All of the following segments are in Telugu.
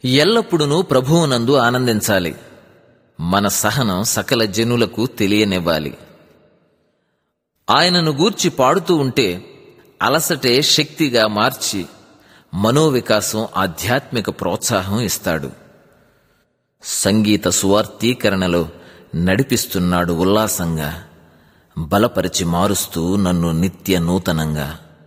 ఎల్లప్పుడూ ప్రభువునందు ఆనందించాలి మన సహనం సకల జనులకు తెలియనివ్వాలి ఆయనను గూర్చి పాడుతూ ఉంటే అలసటే శక్తిగా మార్చి మనోవికాసం ఆధ్యాత్మిక ప్రోత్సాహం ఇస్తాడు సంగీత సువార్తీకరణలో నడిపిస్తున్నాడు ఉల్లాసంగా బలపరిచి మారుస్తూ నన్ను నిత్య నూతనంగా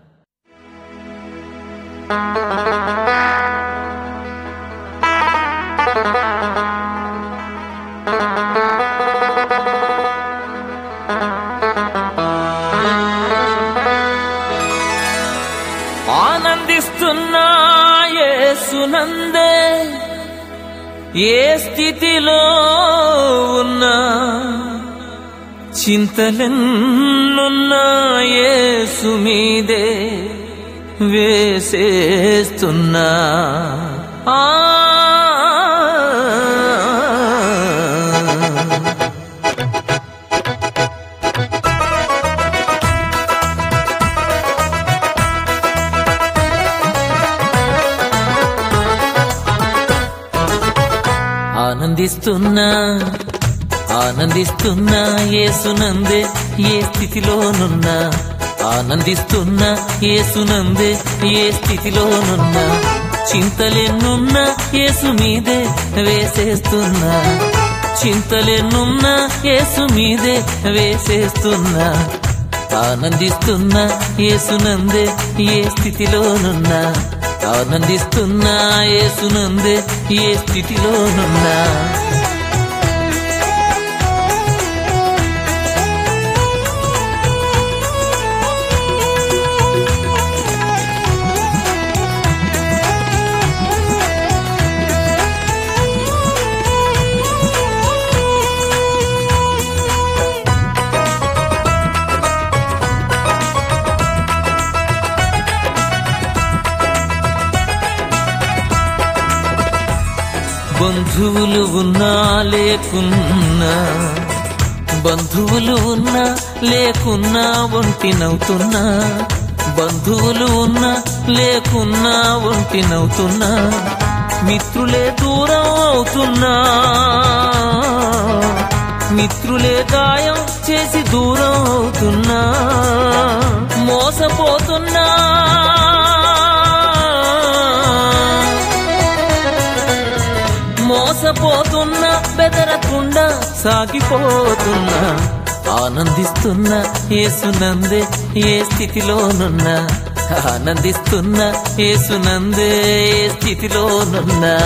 ఆనందిస్తున్నా యేసునందే ఏ స్థితిలో ఉన్నా చింతలెన్నున్నా యేసు మీదే వేసేస్తున్నా ఆ ఆనందిస్తున్నా ఆనందిస్తున్నా ఏసునందే ఏ స్థితిలోనున్నా ఆనందిస్తున్నా ఏసునందే ఏ స్థితిలోనున్నా చింతలెన్నున్నా ఏసు మీదే వేసేస్తున్నా చింతలెన్నున్నా ఏసు మీదే వేసేస్తున్నా ఆనందిస్తున్నా ఏసునందే ఏ స్థితిలోనున్నా ఆనందిస్తున్నా ఏసునందే ఏ స్థితిలోనున్నా బంధువులు ఉన్నా లేకున్నా బంధువులు ఉన్నా లేకున్నా ఒంటినవుతున్నా బంధువులు ఉన్నా లేకున్నా ఒంటినవుతున్నా మిత్రులే దూరం అవుతున్నా మిత్రులే గాయం చేసి దూరం అవుతున్నా మోసపోతున్నా మోసపోతున్నా బెదరకుండా సాగిపోతున్నా ఆనందిస్తున్నా ఏసునందే ఏ స్థితిలోనున్నా ఆనందిస్తున్నా ఏసునందే ఏ స్థితిలోనున్నా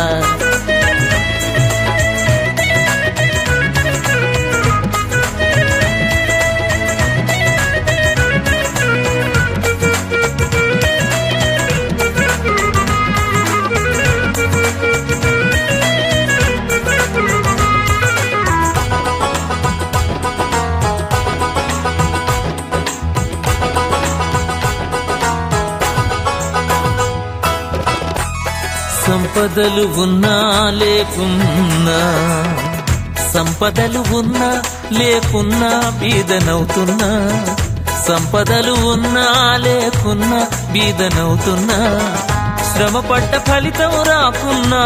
సంపదలు ఉన్నా లేకున్నా సంపదలు ఉన్నా లేకున్నా బీదనవుతున్నా సంపదలు ఉన్నా లేకున్నా బీదనవుతున్నా శ్రమపడ్డ ఫలితం రాకున్నా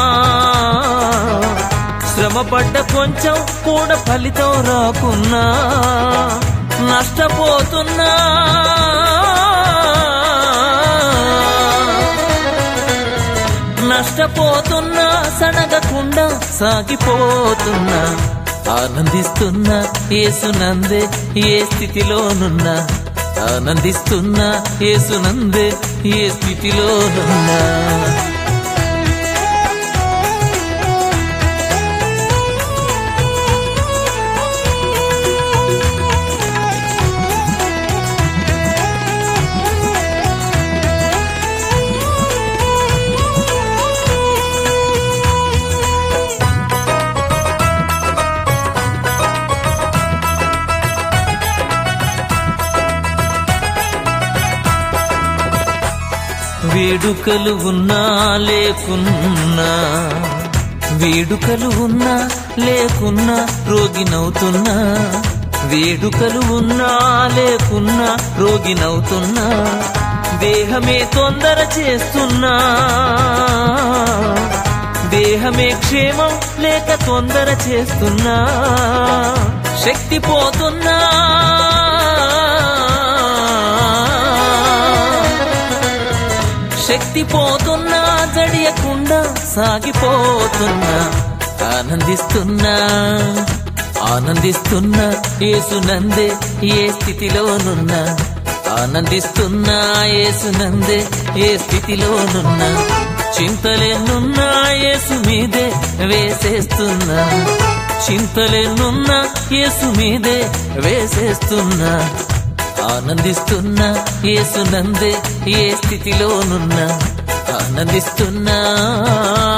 శ్రమపడ్డ కొంచెం కూడా ఫలితం రాకున్నా నష్టపోతున్నా నష్టపోతున్నా సనగకుండా సాగిపోతున్నా ఆనందిస్తున్నా ఏసునందే ఏ స్థితిలోనున్నా ఆనందిస్తున్నా ఏసునందే ఏ స్థితిలోనున్నా వేడుకలు ఉన్నా లేకున్నా వేడుకలు ఉన్నా లేకున్నా రోగినవుతున్నా వేడుకలు ఉన్నా లేకున్నా రోగినవుతున్నా దేహమే తొందర చేస్తున్నా దేహమే క్షేమం లేక తొందర చేస్తున్నా శక్తి పోతున్నా శక్తి పోతున్నా జడియకుండా సాగిపోతున్నా ఆనందిస్తున్నా ఆనందిస్తున్నా ఏసునందే ఏ స్థితిలోనున్నా ఆనందిస్తున్నా ఏసునందే ఏ స్థితిలోనున్నా చింతలేనున్నా యేసు మీదే వేసేస్తున్నా చింతలేనున్నా యేసు మీదే వేసేస్తున్నా ఆనందిస్తున్నా యేసునందే ఏ స్థితిలోనున్నా ఆనందిస్తున్నా